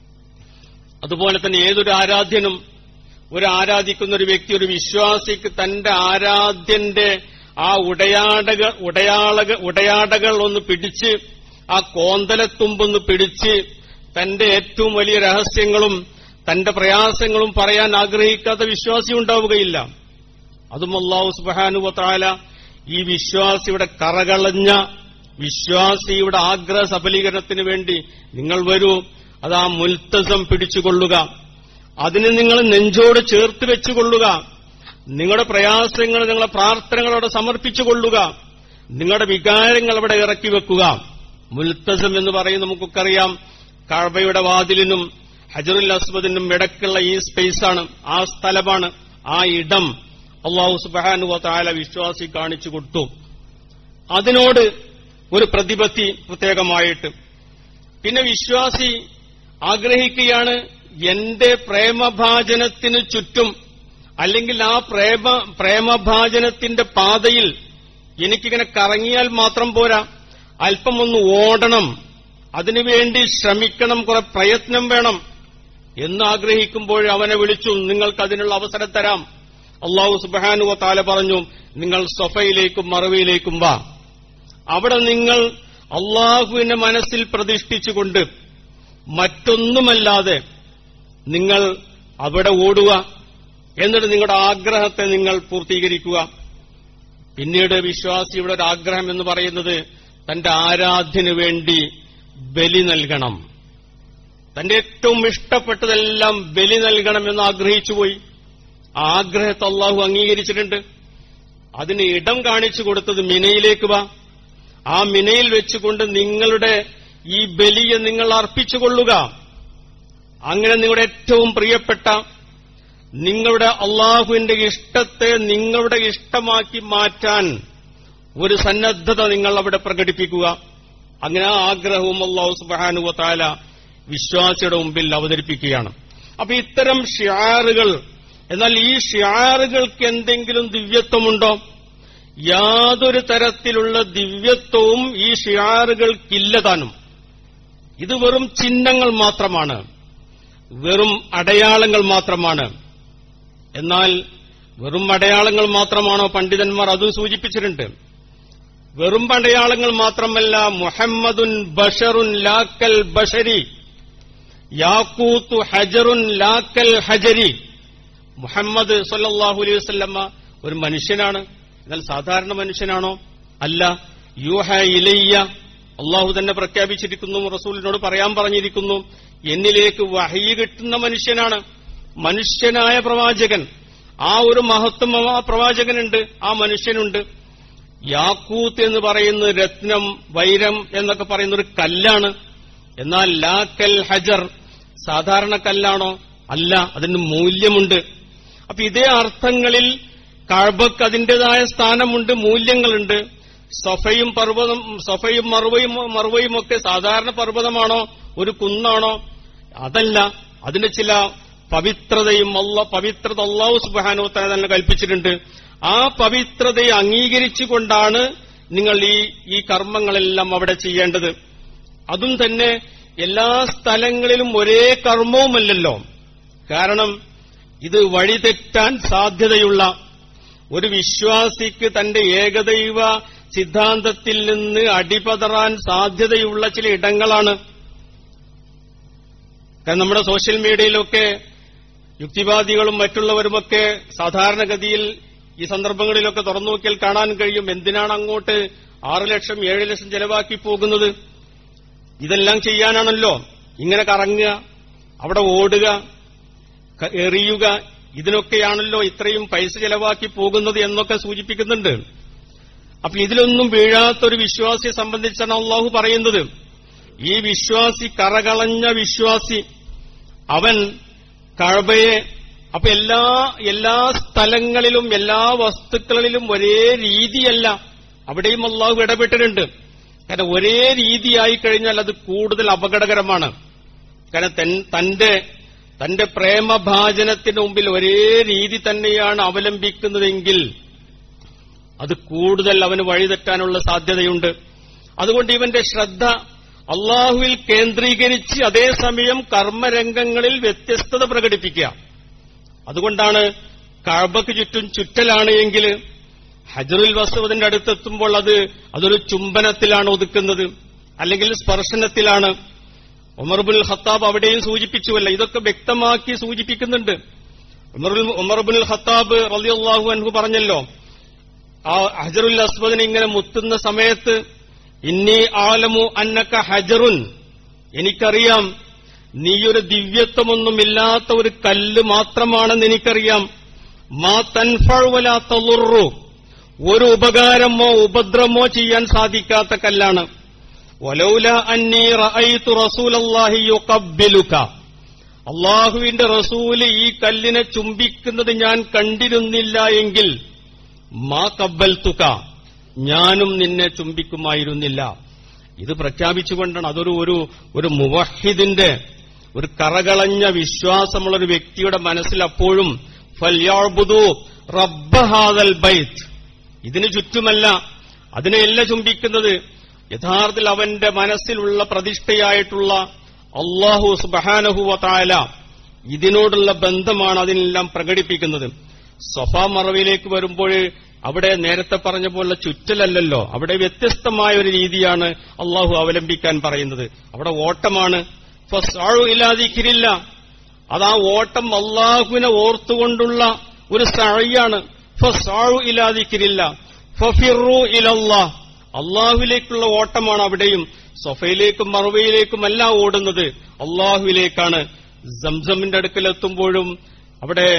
Speaker 1: അതുപോലെ തന്നെ ഏതൊരു ആരാധ്യനും ഒരു ആരാധിക്കുന്ന ഒരു വ്യക്തി ഒരു വിശ്വാസിക്ക് തന്റെ ആരാധ്യന്റെ ആ ഉടയാടക ഉടയാളക ഉടയാടകൾ ഒന്ന് പിടിച്ച് ആ കോന്തലത്തുമ്പൊന്ന് പിടിച്ച് തന്റെ ഏറ്റവും വലിയ രഹസ്യങ്ങളും തന്റെ പ്രയാസങ്ങളും പറയാൻ ആഗ്രഹിക്കാത്ത വിശ്വാസി ഉണ്ടാവുകയില്ല അതും അള്ളാഹു സുബാനുവത്താല ഈ വിശ്വാസിയുടെ കറകളഞ്ഞ വിശ്വാസിയുടെ ആഗ്രഹ സഫലീകരണത്തിന് വേണ്ടി നിങ്ങൾ വരൂ അത് ആ മുൽത്തസം പിടിച്ചുകൊള്ളുക അതിന് നിങ്ങൾ നെഞ്ചോട് ചേർത്ത് വെച്ചുകൊള്ളുക നിങ്ങളുടെ പ്രയാസങ്ങൾ നിങ്ങളുടെ പ്രാർത്ഥനകൾ അവിടെ സമർപ്പിച്ചുകൊള്ളുക നിങ്ങളുടെ വികാരങ്ങൾ അവിടെ ഇറക്കി വെക്കുക മുൽത്തസം എന്ന് പറയുന്നത് നമുക്കൊക്കെ അറിയാം കഴബയുടെ വാതിലിനും ഹജറുൽ അസ്വദിനും ഇടക്കുള്ള ഈ സ്പേസാണ് ആ സ്ഥലമാണ് ആ ഇടം അള്ളാഹു സുബാനുവ താല വിശ്വാസി കാണിച്ചു കൊടുത്തു അതിനോട് ഒരു പ്രതിപത്തി പ്രത്യേകമായിട്ട് പിന്നെ വിശ്വാസി ആഗ്രഹിക്കുകയാണ് എന്റെ പ്രേമഭാജനത്തിന് ചുറ്റും അല്ലെങ്കിൽ ആ പ്രേമ പ്രേമഭാജനത്തിന്റെ പാതയിൽ എനിക്കിങ്ങനെ കറങ്ങിയാൽ മാത്രം പോരാ അല്പം ഒന്ന് ഓടണം അതിനുവേണ്ടി ശ്രമിക്കണം കുറെ പ്രയത്നം വേണം എന്ന് ആഗ്രഹിക്കുമ്പോൾ അവനെ വിളിച്ചു നിങ്ങൾക്ക് അതിനുള്ള അവസരം തരാം അള്ളാഹു സുബാനുവ താല പറഞ്ഞു നിങ്ങൾ സൊഫയിലേക്കും മറവിയിലേക്കും വാ അവിടെ നിങ്ങൾ അള്ളാഹുവിനെ മനസ്സിൽ പ്രതിഷ്ഠിച്ചുകൊണ്ട് മറ്റൊന്നുമല്ലാതെ നിങ്ങൾ അവിടെ ഓടുക എന്നിട്ട് നിങ്ങളുടെ ആഗ്രഹത്തെ നിങ്ങൾ പൂർത്തീകരിക്കുക പിന്നീട് വിശ്വാസിയുടെ ഒരു ആഗ്രഹം എന്ന് പറയുന്നത് തന്റെ ആരാധ്യന് വേണ്ടി ബലി നൽകണം തന്റെ ഏറ്റവും ഇഷ്ടപ്പെട്ടതെല്ലാം ബലി നൽകണമെന്ന് ആഗ്രഹിച്ചുപോയി ആ ആഗ്രഹത്തെ അള്ളാഹു അംഗീകരിച്ചിട്ടുണ്ട് അതിന് ഇടം കാണിച്ചു കൊടുത്തത് മിനയിലേക്ക് വാ ആ മിനയിൽ വെച്ചുകൊണ്ട് നിങ്ങളുടെ ഈ ബലിയെ നിങ്ങൾ അർപ്പിച്ചുകൊള്ളുക അങ്ങനെ നിങ്ങളുടെ ഏറ്റവും പ്രിയപ്പെട്ട നിങ്ങളുടെ അള്ളാഹുവിന്റെ ഇഷ്ടത്തെ നിങ്ങളുടെ ഇഷ്ടമാക്കി മാറ്റാൻ ഒരു സന്നദ്ധത നിങ്ങൾ അവിടെ പ്രകടിപ്പിക്കുക അങ്ങനെ ആ ആഗ്രഹവും അള്ളാഹു സുബാനുവ താല വിശ്വാസിയുടെ മുമ്പിൽ അവതരിപ്പിക്കുകയാണ് അപ്പൊ ഇത്തരം ഷിയാറുകൾ എന്നാൽ ഈ ഷിയാറുകൾക്ക് എന്തെങ്കിലും ദിവ്യത്വമുണ്ടോ യാതൊരു തരത്തിലുള്ള ദിവ്യത്വവും ഈ ഷിയാറുകൾക്കില്ല താനും ഇത് വെറും ചിഹ്നങ്ങൾ മാത്രമാണ് വെറും അടയാളങ്ങൾ മാത്രമാണ് എന്നാൽ വെറും അടയാളങ്ങൾ മാത്രമാണോ പണ്ഡിതന്മാർ അതും സൂചിപ്പിച്ചിട്ടുണ്ട് വെറും അടയാളങ്ങൾ മാത്രമല്ല മുഹമ്മദുൻ ബഷറുൻ ലാക്കൽ ബഷരി യാക്കൂത്തു ഹജറുൻ ലാക്കൽ ഹജരി മുഹമ്മദ് സല്ലാഹു അലൈഹി വസ്ല്ലമ്മ ഒരു മനുഷ്യനാണ് എന്നാൽ സാധാരണ മനുഷ്യനാണോ അല്ല യൂഹ ഇലയ്യ അള്ളാഹു തന്നെ പ്രഖ്യാപിച്ചിരിക്കുന്നു റസൂലിനോട് പറയാൻ പറഞ്ഞിരിക്കുന്നു എന്നിലേക്ക് വഹയി കിട്ടുന്ന മനുഷ്യനാണ് മനുഷ്യനായ പ്രവാചകൻ ആ ഒരു മഹത്വം ആ പ്രവാചകനുണ്ട് ആ മനുഷ്യനുണ്ട് യാക്കൂത്ത് എന്ന് പറയുന്ന രത്നം വൈരം എന്നൊക്കെ പറയുന്ന ഒരു കല്ലാണ് എന്നാൽ ലാക്കൽ ഹജർ സാധാരണ കല്ലാണോ അല്ല അതിന് മൂല്യമുണ്ട് അപ്പൊ ഇതേ അർത്ഥങ്ങളിൽ കഴബക്ക് അതിന്റേതായ സ്ഥാനമുണ്ട് മൂല്യങ്ങളുണ്ട് സഫയും പർവ്വതം സഫയും മറുവയും മറുവയും ഒക്കെ സാധാരണ പർവ്വതമാണോ ഒരു കുന്നാണോ അതല്ല അതിന് ചില പവിത്രതയും അല്ല പവിത്രത അള്ളാഹു സുബാനോ തന്നെ കൽപ്പിച്ചിട്ടുണ്ട് ആ പവിത്രതയെ അംഗീകരിച്ചുകൊണ്ടാണ് നിങ്ങൾ ഈ ഈ കർമ്മങ്ങളെല്ലാം അവിടെ ചെയ്യേണ്ടത് അതും തന്നെ എല്ലാ സ്ഥലങ്ങളിലും ഒരേ കർമ്മവുമല്ലല്ലോ കാരണം ഇത് വഴിതെറ്റാൻ സാധ്യതയുള്ള ഒരു വിശ്വാസിക്ക് തന്റെ ഏകദൈവ സിദ്ധാന്തത്തിൽ നിന്ന് അടിപതറാൻ സാധ്യതയുള്ള ചില ഇടങ്ങളാണ് കാരണം നമ്മുടെ സോഷ്യൽ മീഡിയയിലൊക്കെ യുക്തിവാദികളും മറ്റുള്ളവരുമൊക്കെ സാധാരണഗതിയിൽ ഈ സന്ദർഭങ്ങളിലൊക്കെ തുറന്നു നോക്കിയാൽ കാണാൻ കഴിയും എന്തിനാണ് അങ്ങോട്ട് ആറ് ലക്ഷം ഏഴ് ലക്ഷം ചെലവാക്കി പോകുന്നത് ഇതെല്ലാം ചെയ്യാനാണല്ലോ ഇങ്ങനെ കറങ്ങുക അവിടെ ഓടുക ക- എറിയുക ഇതിനൊക്കെയാണല്ലോ ഇത്രയും പൈസ ചെലവാക്കി പോകുന്നത് എന്നൊക്കെ സൂചിപ്പിക്കുന്നുണ്ട് അപ്പൊ ഇതിലൊന്നും വീഴാത്തൊരു വിശ്വാസിയെ സംബന്ധിച്ചാണ് അള്ളാഹു പറയുന്നത് ഈ വിശ്വാസി കറകളഞ്ഞ വിശ്വാസി അവൻ കഴബയെ അപ്പൊ എല്ലാ എല്ലാ സ്ഥലങ്ങളിലും എല്ലാ വസ്തുക്കളിലും ഒരേ രീതിയല്ല അവിടെയും അള്ളാഹു ഇടപെട്ടിട്ടുണ്ട് കാരണം ഒരേ രീതിയായി കഴിഞ്ഞാൽ അത് കൂടുതൽ അപകടകരമാണ് കാരണം തൻ- തന്റെ തന്റെ പ്രേമഭാജനത്തിന് മുമ്പിൽ ഒരേ രീതി തന്നെയാണ് അവലംബിക്കുന്നതെങ്കിൽ അത് കൂടുതൽ അവന് വഴിതെറ്റാനുള്ള സാധ്യതയുണ്ട് അതുകൊണ്ട് ഇവന്റെ ശ്രദ്ധ അള്ളാഹുവിൽ കേന്ദ്രീകരിച്ച് അതേസമയം കർമ്മരംഗങ്ങളിൽ വ്യത്യസ്തത പ്രകടിപ്പിക്കുക അതുകൊണ്ടാണ് കഴബക്ക് ചുറ്റും ചുറ്റലാണ് എങ്കിൽ ഹജറുൽ വസ്തുവിന്റെ അടുത്തെത്തുമ്പോൾ അത് അതൊരു ചുംബനത്തിലാണ് ഒതുക്കുന്നത് അല്ലെങ്കിൽ സ്പർശനത്തിലാണ് ഉമർബുൽ ഖത്താബ് അവിടെയും സൂചിപ്പിച്ചുവല്ല ഇതൊക്കെ വ്യക്തമാക്കി സൂചിപ്പിക്കുന്നുണ്ട് ഉമറുൽ ഉമർബുൽ ഖത്താബ് റളിയല്ലാഹു അൻഹു പറഞ്ഞല്ലോ ആ ഹജറുൽ അസ്വദിനെ ഇങ്ങനെ മുത്തുന്ന സമയത്ത് ഇന്നി ആലമു അന്നക്ക ഹജറുൻ എനിക്കറിയാം നീയൊരു ദിവ്യത്വമൊന്നുമില്ലാത്ത ഒരു കല്ല് മാത്രമാണെന്ന് എനിക്കറിയാം മാ തൻഫഴവല തളുറു ഒരു ഉപകാരമോ ഉപദ്രവമോ ചെയ്യാൻ സാധിക്കാത്ത കല്ലാണ് വലൗല അന്നി റഅയ്തു റസൂലല്ലാഹി യുഖബ്ബിലുക അള്ളാഹുവിന്റെ റസൂല് ഈ കല്ലിനെ ചുംബിക്കുന്നത് ഞാൻ കണ്ടിരുന്നില്ല എങ്കിൽ മാ കബ്ബൽത്തുക ഞാനും നിന്നെ ചുംബിക്കുമായിരുന്നില്ല ഇത് പ്രഖ്യാപിച്ചുകൊണ്ടാണ് അതൊരു ഒരു ഒരു മുവഹിദിന്റെ ഒരു കറകളഞ്ഞ വിശ്വാസമുള്ള ഒരു വ്യക്തിയുടെ മനസ്സിൽ അപ്പോഴും ഫല്യാബുദു റബ്ബഹാദൽ ബൈത്ത് ഇതിനു ചുറ്റുമല്ല അതിനെയല്ല ചുംബിക്കുന്നത് യഥാർത്ഥത്തിൽ അവന്റെ മനസ്സിലുള്ള പ്രതിഷ്ഠയായിട്ടുള്ള അള്ളാഹു സുബഹാനഹുവതായ ഇതിനോടുള്ള ബന്ധമാണ് അതിനെല്ലാം പ്രകടിപ്പിക്കുന്നത് സഫ മറവിലേക്ക് വരുമ്പോൾ അവിടെ നേരത്തെ പറഞ്ഞ പോലെ ചുറ്റലല്ലല്ലോ അവിടെ വ്യത്യസ്തമായ ഒരു രീതിയാണ് അള്ളാഹു അവലംബിക്കാൻ പറയുന്നത് അവിടെ ഓട്ടമാണ് ഫസ്ആഉ ഇലാ ദിക്രില്ല അത് ആ ഓട്ടം അള്ളാഹുവിനെ ഓർത്തുകൊണ്ടുള്ള ഒരു സഴയാണ് ഫസ്ആഉ ഇലാ ദിക്രില്ല ഫഫിറു ഇലല്ലാഹ് അള്ളാഹുവിലേക്കുള്ള ഓട്ടമാണ് അവിടെയും സൊഫയിലേക്കും മറുവയിലേക്കുമല്ല ഓടുന്നത് അള്ളാഹുവിലേക്കാണ് സംസമിന്റെ അടുക്കലെത്തുമ്പോഴും അവിടെ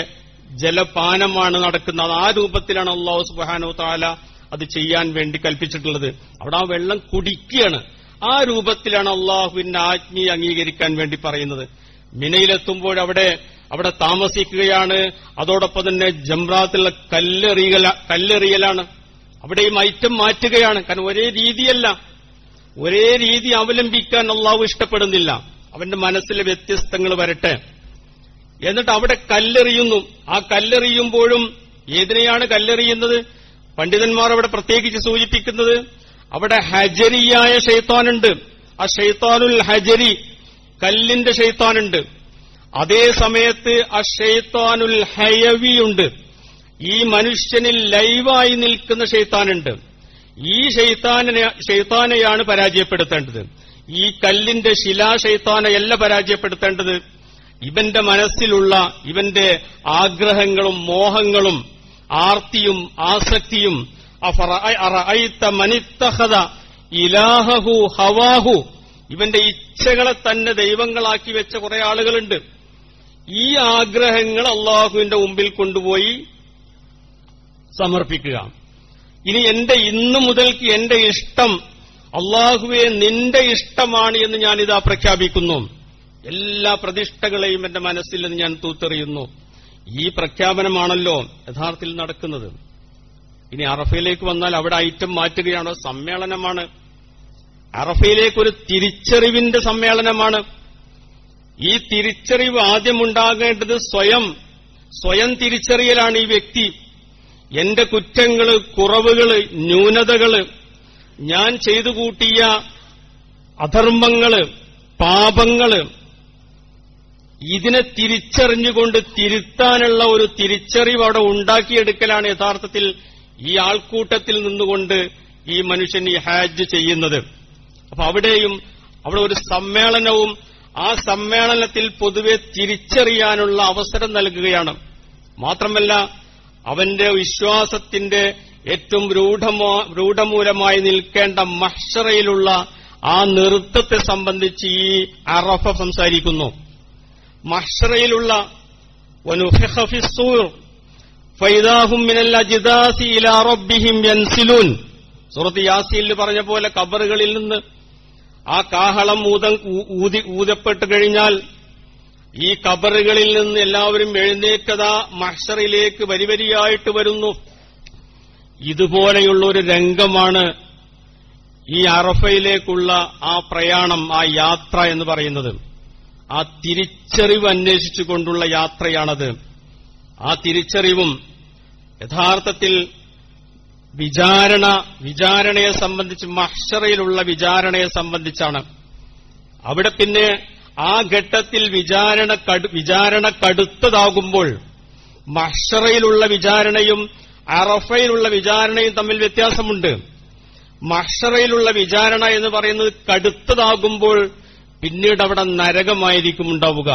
Speaker 1: ജലപാനമാണ് നടക്കുന്നത് ആ രൂപത്തിലാണ് അള്ളാഹു സുബാനോ താല അത് ചെയ്യാൻ വേണ്ടി കൽപ്പിച്ചിട്ടുള്ളത് അവിടെ ആ വെള്ളം കുടിക്കുകയാണ് ആ രൂപത്തിലാണ് അള്ളാഹുവിന്റെ ആജ്ഞയെ അംഗീകരിക്കാൻ വേണ്ടി പറയുന്നത് മിനയിലെത്തുമ്പോൾ അവിടെ അവിടെ താമസിക്കുകയാണ് അതോടൊപ്പം തന്നെ ജംറാത്തുള്ള കല്ലെറിയല കല്ലെറിയലാണ് അവിടെയും ഐറ്റം മാറ്റുകയാണ് കാരണം ഒരേ രീതിയല്ല ഒരേ രീതി അവലംബിക്കാൻ അള്ളാഹു ഇഷ്ടപ്പെടുന്നില്ല അവന്റെ മനസ്സിലെ വ്യത്യസ്തങ്ങൾ വരട്ടെ എന്നിട്ട് അവിടെ കല്ലെറിയുന്നു ആ കല്ലെറിയുമ്പോഴും ഏതിനെയാണ് കല്ലെറിയുന്നത് പണ്ഡിതന്മാർ അവിടെ പ്രത്യേകിച്ച് സൂചിപ്പിക്കുന്നത് അവിടെ ഹജരിയായ ഷെയ്ത്താനുണ്ട് ആ ഷെയ്ത്താനുൽ ഹജരി കല്ലിന്റെ ഷെയ്ത്താനുണ്ട് അതേ സമയത്ത് ആ ഷെയ്ത്താനുൽ ഹയവിയുണ്ട് ഈ മനുഷ്യനിൽ ലൈവായി നിൽക്കുന്ന ഷെയ്ത്താനുണ്ട് ഈ ഷെയ്ത്താനെ ഷെയ്ത്താനെയാണ് പരാജയപ്പെടുത്തേണ്ടത് ഈ കല്ലിന്റെ ശിലാ ഷെയ്ത്താനെയല്ല പരാജയപ്പെടുത്തേണ്ടത് ഇവന്റെ മനസ്സിലുള്ള ഇവന്റെ ആഗ്രഹങ്ങളും മോഹങ്ങളും ആർത്തിയും ആസക്തിയും അറഅയ്ത മനിത്തഹദ ഇലാഹു ഹവാഹു ഇവന്റെ ഇച്ഛകളെ തന്നെ ദൈവങ്ങളാക്കി വെച്ച കുറെ ആളുകളുണ്ട് ഈ ആഗ്രഹങ്ങൾ അള്ളാഹുവിന്റെ മുമ്പിൽ കൊണ്ടുപോയി സമർപ്പിക്കുക ഇനി എന്റെ ഇന്നു മുതൽക്ക് എന്റെ ഇഷ്ടം അള്ളാഹുവെ നിന്റെ ഇഷ്ടമാണ് എന്ന് ഞാനിതാ പ്രഖ്യാപിക്കുന്നു എല്ലാ പ്രതിഷ്ഠകളെയും എന്റെ മനസ്സിൽ നിന്ന് ഞാൻ തൂത്തെറിയുന്നു ഈ പ്രഖ്യാപനമാണല്ലോ യഥാർത്ഥത്തിൽ നടക്കുന്നത് ഇനി അറഫയിലേക്ക് വന്നാൽ അവിടെ ഐറ്റം മാറ്റുകയാണോ സമ്മേളനമാണ് അറഫയിലേക്ക് ഒരു തിരിച്ചറിവിന്റെ സമ്മേളനമാണ് ഈ തിരിച്ചറിവ് ആദ്യം ഉണ്ടാകേണ്ടത് സ്വയം സ്വയം തിരിച്ചറിയലാണ് ഈ വ്യക്തി എന്റെ കുറ്റങ്ങള് കുറവുകള് ന്യൂനതകള് ഞാൻ ചെയ്തു കൂട്ടിയ അധർമ്മങ്ങള് പാപങ്ങള് ഇതിനെ തിരിച്ചറിഞ്ഞുകൊണ്ട് തിരുത്താനുള്ള ഒരു തിരിച്ചറിവ് അവിടെ ഉണ്ടാക്കിയെടുക്കലാണ് യഥാർത്ഥത്തിൽ ഈ ആൾക്കൂട്ടത്തിൽ നിന്നുകൊണ്ട് ഈ മനുഷ്യൻ ഈ ഹാജ് ചെയ്യുന്നത് അപ്പൊ അവിടെയും അവിടെ ഒരു സമ്മേളനവും ആ സമ്മേളനത്തിൽ പൊതുവെ തിരിച്ചറിയാനുള്ള അവസരം നൽകുകയാണ് മാത്രമല്ല അവന്റെ വിശ്വാസത്തിന്റെ ഏറ്റവും രൂഢമോ രൂഢമൂലമായി നിൽക്കേണ്ട മഹ്ഷറയിലുള്ള ആ നൃത്തത്തെ സംബന്ധിച്ച് ഈ അറഫ സംസാരിക്കുന്നു മഹ്ഷറയിലുള്ള ഫൈദാഹും മിനൽ അജിദാസി ഇലാ റബ്ബിഹിം യൻസിലൂൻ സൂറത്ത് യാസീൽ പറഞ്ഞ പോലെ കബറുകളിൽ നിന്ന് ആ കാഹളം ഊത ഊതി ഊതപ്പെട്ട് കഴിഞ്ഞാൽ ഈ കബറുകളിൽ നിന്ന് എല്ലാവരും എഴുന്നേറ്റതാ മഹ്ഷറിലേക്ക് വരിവരിയായിട്ട് വരുന്നു ഇതുപോലെയുള്ള ഒരു രംഗമാണ് ഈ അറഫയിലേക്കുള്ള ആ പ്രയാണം ആ യാത്ര എന്ന് പറയുന്നത് ആ തിരിച്ചറിവ് അന്വേഷിച്ചുകൊണ്ടുള്ള യാത്രയാണത് ആ തിരിച്ചറിവും യഥാർത്ഥത്തിൽ വിചാരണ വിചാരണയെ സംബന്ധിച്ച് മഹ്ഷറയിലുള്ള വിചാരണയെ സംബന്ധിച്ചാണ് അവിടെ പിന്നെ ആ ഘട്ടത്തിൽ വിചാരണ കടു വിചാരണ കടുത്തതാകുമ്പോൾ മഹ്ഷറയിലുള്ള വിചാരണയും അറഫയിലുള്ള വിചാരണയും തമ്മിൽ വ്യത്യാസമുണ്ട് മഹ്ഷറയിലുള്ള വിചാരണ എന്ന് പറയുന്നത് കടുത്തതാകുമ്പോൾ പിന്നീട് അവിടെ നരകമായിരിക്കും ഉണ്ടാവുക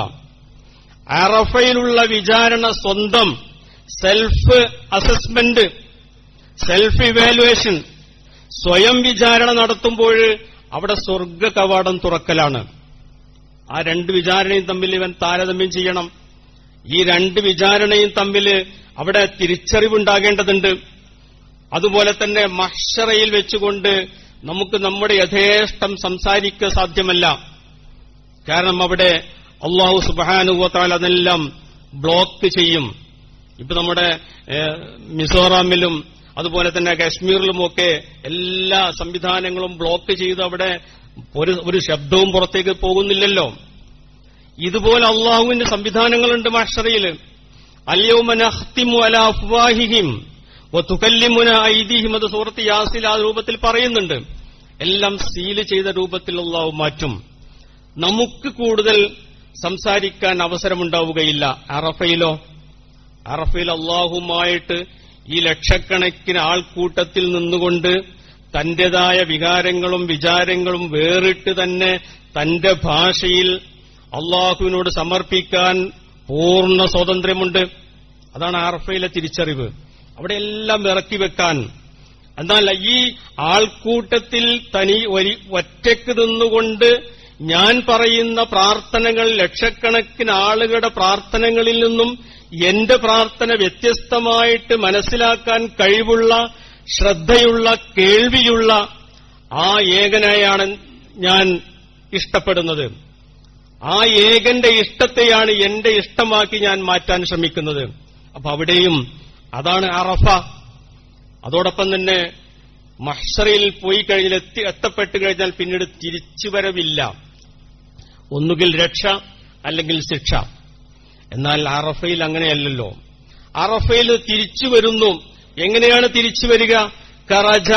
Speaker 1: അറഫയിലുള്ള വിചാരണ സ്വന്തം സെൽഫ് അസസ്മെന്റ് സെൽഫ് ഇവാലുവേഷൻ സ്വയം വിചാരണ നടത്തുമ്പോൾ അവിടെ സ്വർഗ കവാടം തുറക്കലാണ് ആ രണ്ട് വിചാരണയും തമ്മിൽ ഇവൻ താരതമ്യം ചെയ്യണം ഈ രണ്ട് വിചാരണയും തമ്മിൽ അവിടെ തിരിച്ചറിവുണ്ടാകേണ്ടതുണ്ട് അതുപോലെ തന്നെ മഹ്ഷറയിൽ വെച്ചുകൊണ്ട് നമുക്ക് നമ്മുടെ യഥേഷ്ടം സംസാരിക്കുക സാധ്യമല്ല കാരണം അവിടെ അള്ളാഹു സുബാനുവത്താൽ അതെല്ലാം ബ്ലോക്ക് ചെയ്യും ഇപ്പൊ നമ്മുടെ മിസോറാമിലും അതുപോലെ തന്നെ കാശ്മീരിലുമൊക്കെ എല്ലാ സംവിധാനങ്ങളും ബ്ലോക്ക് ചെയ്ത് അവിടെ ഒരു ഒരു ശബ്ദവും പുറത്തേക്ക് പോകുന്നില്ലല്ലോ ഇതുപോലെ അള്ളാഹുവിന്റെ സംവിധാനങ്ങളുണ്ട് മാഷറയിൽ അല്യവുമനഹ്തിമു അല അഫ്വാഹിഹിം തുകല്ലിമുന ഐതിഹിം അത് സൂറത്ത് യാസിൽ ആ രൂപത്തിൽ പറയുന്നുണ്ട് എല്ലാം സീല് ചെയ്ത രൂപത്തിൽ അള്ളാഹു മാറ്റും നമുക്ക് കൂടുതൽ സംസാരിക്കാൻ അവസരമുണ്ടാവുകയില്ല അറഫയിലോ അറഫയിൽ അള്ളാഹുമായിട്ട് ഈ ലക്ഷക്കണക്കിന് ആൾക്കൂട്ടത്തിൽ നിന്നുകൊണ്ട് തന്റേതായ വികാരങ്ങളും വിചാരങ്ങളും വേറിട്ട് തന്നെ തന്റെ ഭാഷയിൽ അള്ളാഹുവിനോട് സമർപ്പിക്കാൻ പൂർണ്ണ സ്വാതന്ത്ര്യമുണ്ട് അതാണ് അറഫയിലെ തിരിച്ചറിവ് അവിടെ എല്ലാം ഇറക്കി വെക്കാൻ എന്നാൽ ഈ ആൾക്കൂട്ടത്തിൽ തനി ഒരു ഒറ്റയ്ക്ക് നിന്നുകൊണ്ട് ഞാൻ പറയുന്ന പ്രാർത്ഥനകൾ ലക്ഷക്കണക്കിന് ആളുകളുടെ പ്രാർത്ഥനകളിൽ നിന്നും എന്റെ പ്രാർത്ഥന വ്യത്യസ്തമായിട്ട് മനസ്സിലാക്കാൻ കഴിവുള്ള ശ്രദ്ധയുള്ള കേൾവിയുള്ള ആ ഏകനായാണ് ഞാൻ ഇഷ്ടപ്പെടുന്നത് ആ ഏകന്റെ ഇഷ്ടത്തെയാണ് എന്റെ ഇഷ്ടമാക്കി ഞാൻ മാറ്റാൻ ശ്രമിക്കുന്നത് അപ്പൊ അവിടെയും അതാണ് അറഫ അതോടൊപ്പം തന്നെ മഹ്ഷറിൽ പോയി കഴിഞ്ഞാൽ എത്തി എത്തപ്പെട്ട് കഴിഞ്ഞാൽ പിന്നീട് തിരിച്ചുവരവില്ല ഒന്നുകിൽ രക്ഷ അല്ലെങ്കിൽ ശിക്ഷ എന്നാൽ അറഫയിൽ അങ്ങനെയല്ലല്ലോ അറഫയിൽ തിരിച്ചു വരുന്നു എങ്ങനെയാണ് തിരിച്ചു വരിക കറജ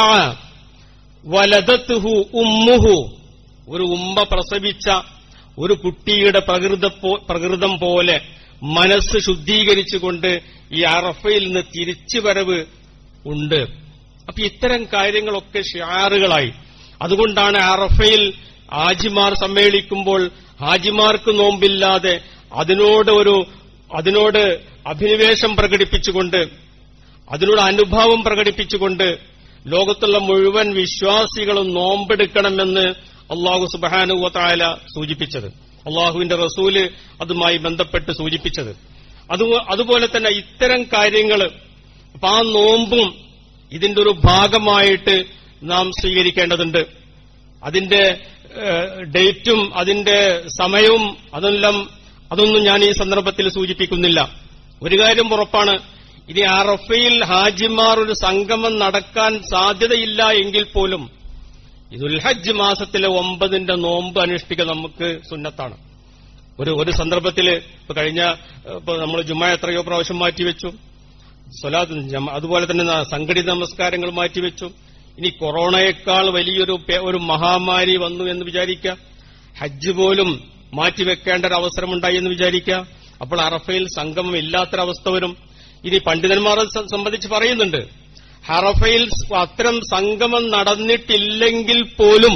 Speaker 1: വലതത്തുഹു ഉമ്മുഹു ഒരു ഉമ്മ പ്രസവിച്ച ഒരു കുട്ടിയുടെ പ്രകൃത പ്രകൃതം പോലെ മനസ്സ് ശുദ്ധീകരിച്ചുകൊണ്ട് ഈ അറഫയിൽ നിന്ന് തിരിച്ചുവരവ് ഉണ്ട് അപ്പൊ ഇത്തരം കാര്യങ്ങളൊക്കെ ഷിയാറുകളായി അതുകൊണ്ടാണ് അറഫയിൽ ഹാജിമാർ സമ്മേളിക്കുമ്പോൾ ഹാജിമാർക്ക് നോമ്പില്ലാതെ അതിനോട് ഒരു അതിനോട് അഭിനിവേശം പ്രകടിപ്പിച്ചുകൊണ്ട് അതിനോട് അനുഭാവം പ്രകടിപ്പിച്ചുകൊണ്ട് ലോകത്തുള്ള മുഴുവൻ വിശ്വാസികളും നോമ്പെടുക്കണമെന്ന് അള്ളാഹു സുബാനുവത്തായ സൂചിപ്പിച്ചത് അള്ളാഹുവിന്റെ റസൂല് അതുമായി ബന്ധപ്പെട്ട് സൂചിപ്പിച്ചത് അതുപോലെ തന്നെ ഇത്തരം കാര്യങ്ങൾ അപ്പൊ ആ നോമ്പും ഇതിന്റെ ഒരു ഭാഗമായിട്ട് നാം സ്വീകരിക്കേണ്ടതുണ്ട് അതിന്റെ ഡേറ്റും അതിന്റെ സമയവും അതെല്ലാം അതൊന്നും ഞാൻ ഈ സന്ദർഭത്തിൽ സൂചിപ്പിക്കുന്നില്ല ഒരു കാര്യം ഉറപ്പാണ് ഇനി അറഫയിൽ ഹാജിമാർ ഒരു സംഗമം നടക്കാൻ സാധ്യതയില്ല എങ്കിൽ പോലും ഇതുൽ ഹജ്ജ് മാസത്തിലെ ഒമ്പതിന്റെ നോമ്പ് അനുഷ്ഠിക്കുക നമുക്ക് സുന്നത്താണ് ഒരു ഒരു സന്ദർഭത്തിൽ ഇപ്പൊ കഴിഞ്ഞ ഇപ്പൊ നമ്മൾ ജുമ എത്രയോ പ്രാവശ്യം മാറ്റിവെച്ചു സ്വലാത്ത് അതുപോലെ തന്നെ സംഘടിത നമസ്കാരങ്ങൾ മാറ്റിവെച്ചു ഇനി കൊറോണയേക്കാൾ വലിയൊരു ഒരു മഹാമാരി വന്നു എന്ന് വിചാരിക്കുക ഹജ്ജ് പോലും മാറ്റിവെക്കേണ്ട ഒരു അവസരമുണ്ടായി എന്ന് വിചാരിക്കുക അപ്പോൾ അറഫയിൽ സംഗമം ഇല്ലാത്തൊരവസ്ഥ വരും ഇനി പണ്ഡിതന്മാരെ സംബന്ധിച്ച് പറയുന്നുണ്ട് ഹറഫയിൽ അത്തരം സംഗമം നടന്നിട്ടില്ലെങ്കിൽ പോലും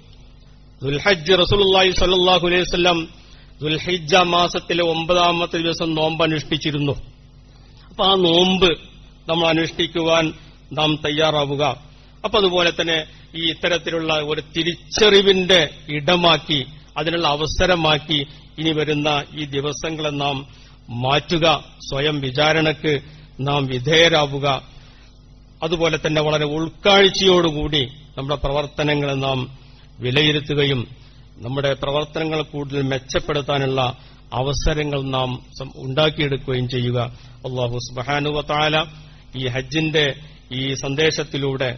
Speaker 1: ദുൽഹജ്ജ് റസൂലുള്ളാഹി സ്വല്ലല്ലാഹു അലൈഹി വസല്ലം ദുൽഹിജ്ജ മാസത്തിലെ ഒമ്പതാമത്തെ ദിവസം നോമ്പ് അനുഷ്ഠിച്ചിരുന്നു അപ്പൊ ആ നോമ്പ് നമ്മൾ അനുഷ്ഠിക്കുവാൻ നാം തയ്യാറാവുക അപ്പൊ അതുപോലെ തന്നെ ഈ ഇത്തരത്തിലുള്ള ഒരു തിരിച്ചറിവിന്റെ ഇടമാക്കി അതിനുള്ള അവസരമാക്കി ഇനി വരുന്ന ഈ ദിവസങ്ങളെ നാം മാറ്റുക സ്വയം വിചാരണക്ക് നാം വിധേയരാവുക അതുപോലെ തന്നെ വളരെ ഉൾക്കാഴ്ചയോടുകൂടി നമ്മുടെ പ്രവർത്തനങ്ങളെ നാം വിലയിരുത്തുകയും നമ്മുടെ പ്രവർത്തനങ്ങൾ കൂടുതൽ മെച്ചപ്പെടുത്താനുള്ള അവസരങ്ങൾ നാം ഉണ്ടാക്കിയെടുക്കുകയും ചെയ്യുക അള്ളാഹു സുബാനുവത്താല ഈ ഹജ്ജിന്റെ ഈ സന്ദേശത്തിലൂടെ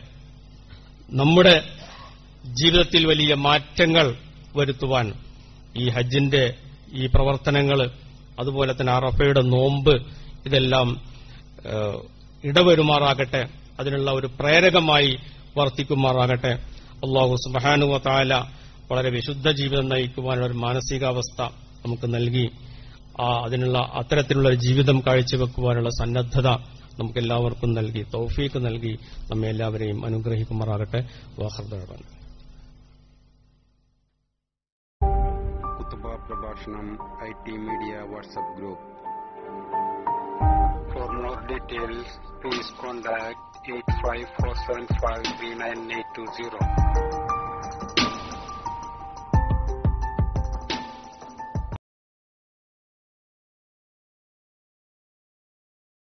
Speaker 1: നമ്മുടെ ജീവിതത്തിൽ വലിയ മാറ്റങ്ങൾ വരുത്തുവാൻ ഈ ഹജ്ജിന്റെ ഈ പ്രവർത്തനങ്ങൾ അതുപോലെ തന്നെ അറഫയുടെ നോമ്പ് ഇതെല്ലാം ഇടവരുമാറാകട്ടെ അതിനുള്ള ഒരു പ്രേരകമായി വർത്തിക്കുമാറാകട്ടെ അള്ളാഹു സുബാനുവ താല വളരെ വിശുദ്ധ ജീവിതം നയിക്കുവാനുള്ള ഒരു മാനസികാവസ്ഥ നമുക്ക് നൽകി ആ അതിനുള്ള അത്തരത്തിലുള്ള ഒരു ജീവിതം കാഴ്ചവെക്കുവാനുള്ള സന്നദ്ധത നമുക്ക് എല്ലാവർക്കും നൽകി തൗഫീക്ക് നൽകി നമ്മെ എല്ലാവരെയും അനുഗ്രഹിക്കുമാറാകട്ടെ വാഹർദാൻ
Speaker 2: കുത്തുബ പ്രഭാഷണം I T media WhatsApp group
Speaker 3: For more details, please contact 854753980.